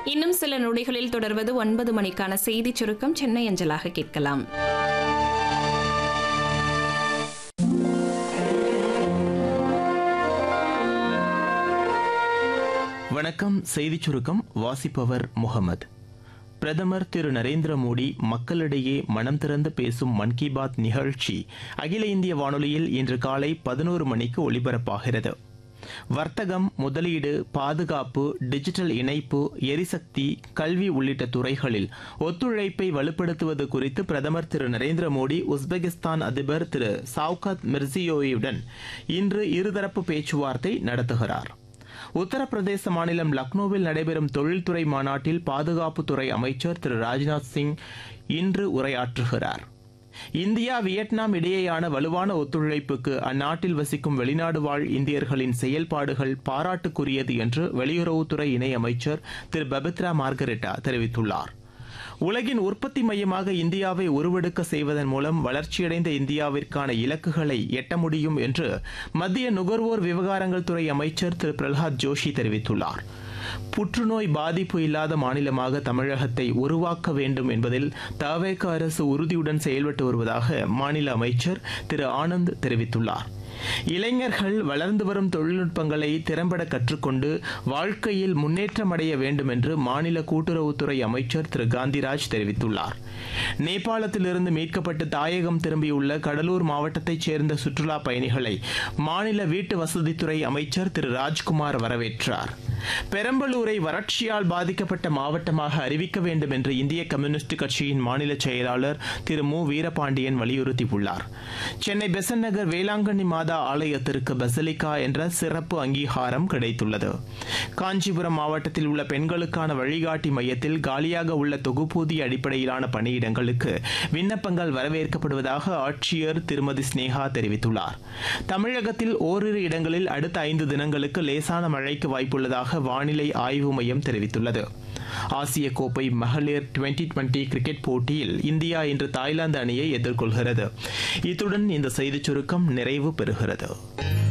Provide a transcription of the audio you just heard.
இன்னும் சில நொடிகளில் தொடர்வது ஒன்பது மணிக்கான செய்திச் சுருக்கம் சென்னை அஞ்சலாக கேட்கலாம் வணக்கம் செய்திச் சுருக்கம் வாசிப்பவர் முகமது பிரதமர் திரு நரேந்திர மோடி மக்களிடையே மனம் திறந்து பேசும் மன் கி பாத் நிகழ்ச்சி அகில இந்திய வானொலியில் இன்று காலை பதினோரு மணிக்கு ஒலிபரப்பாகிறது வர்த்தகம் முதலீடு பாதுகாப்பு டிஜிட்டல் இணைப்பு எரிசக்தி கல்வி உள்ளிட்ட துறைகளில் ஒத்துழைப்பை வலுப்படுத்துவது குறித்து பிரதமர் திரு நரேந்திர மோடி உஸ்பெகிஸ்தான் அதிபர் திரு சவுகாத் மிர்சியோயுடன் இன்று இருதரப்பு பேச்சுவார்த்தை நடத்துகிறார் உத்தரப்பிரதேச மாநிலம் லக்னோவில் நடைபெறும் தொழில்துறை மாநாட்டில் பாதுகாப்புத்துறை அமைச்சர் திரு ராஜ்நாத் சிங் இன்று உரையாற்றுகிறார் இந்தியா வியட்நாம் இடையேயான வலுவான ஒத்துழைப்புக்கு அந்நாட்டில் வசிக்கும் வெளிநாடு வாழ் இந்தியர்களின் செயல்பாடுகள் பாராட்டுக்குரியது என்று வெளியுறவுத்துறை இணையமைச்சர் திரு பபித்ரா மார்கரெட்டா தெரிவித்துள்ளார் உலகின் உற்பத்தி மையமாக இந்தியாவை உருவெடுக்க செய்வதன் மூலம் வளர்ச்சியடைந்த இந்தியாவிற்கான இலக்குகளை எட்ட முடியும் என்று மத்திய நுகர்வோர் விவகாரங்கள் துறை அமைச்சர் திரு பிரகலாத் ஜோஷி தெரிவித்துள்ளார் புற்றுநோய் பாதிப்பு இல்லாத மாநிலமாக தமிழகத்தை உருவாக்க வேண்டும் என்பதில் தவேக அரசு உறுதியுடன் செயல்பட்டு வருவதாக மாநில அமைச்சர் திரு ஆனந்த் தெரிவித்துள்ளார் இளைஞர்கள் வளர்ந்து வரும் தொழில்நுட்பங்களை திறம்பட கற்றுக்கொண்டு வாழ்க்கையில் முன்னேற்றம் அடைய வேண்டும் என்று மாநில கூட்டுறவுத்துறை அமைச்சர் திரு காந்திராஜ் தெரிவித்துள்ளார் நேபாளத்திலிருந்து மீட்கப்பட்டு தாயகம் திரும்பியுள்ள கடலூர் மாவட்டத்தைச் சேர்ந்த சுற்றுலா பயணிகளை மாநில வீட்டு வசதித்துறை அமைச்சர் திரு ராஜ்குமார் வரவேற்றார் பெரம்பலூரை வறட்சியால் பாதிக்கப்பட்ட மாவட்டமாக அறிவிக்க வேண்டும் என்று இந்திய கம்யூனிஸ்ட் கட்சியின் மாநில செயலாளர் திரு மு வீரபாண்டியன் வலியுறுத்தியுள்ளார் சென்னை பெசன் நகர் வேளாங்கண்ணி மாதா ஆலயத்திற்கு பசலிகா என்ற சிறப்பு அங்கீகாரம் கிடைத்துள்ளது காஞ்சிபுரம் மாவட்டத்தில் உள்ள பெண்களுக்கான வழிகாட்டி மையத்தில் காலியாக உள்ள தொகுப்பூதிய அடிப்படையிலான பணியிடங்களுக்கு விண்ணப்பங்கள் வரவேற்கப்படுவதாக ஆட்சியர் திருமதி ஸ்னேகா தெரிவித்துள்ளார் தமிழகத்தில் ஓரிரு இடங்களில் அடுத்த ஐந்து தினங்களுக்கு லேசான மழைக்கு வாய்ப்புள்ளதாக வானிலை ஆய்வு மையம் தெரிவித்துள்ளது ஆசிய கோப்பை மகளிர் டுவெண்டி டுவெண்டி கிரிக்கெட் போட்டியில் இந்தியா இன்று தாய்லாந்து அணியை எதிர்கொள்கிறது இத்துடன் இந்த செய்திச் சுருக்கம் நிறைவு பெறுகிறது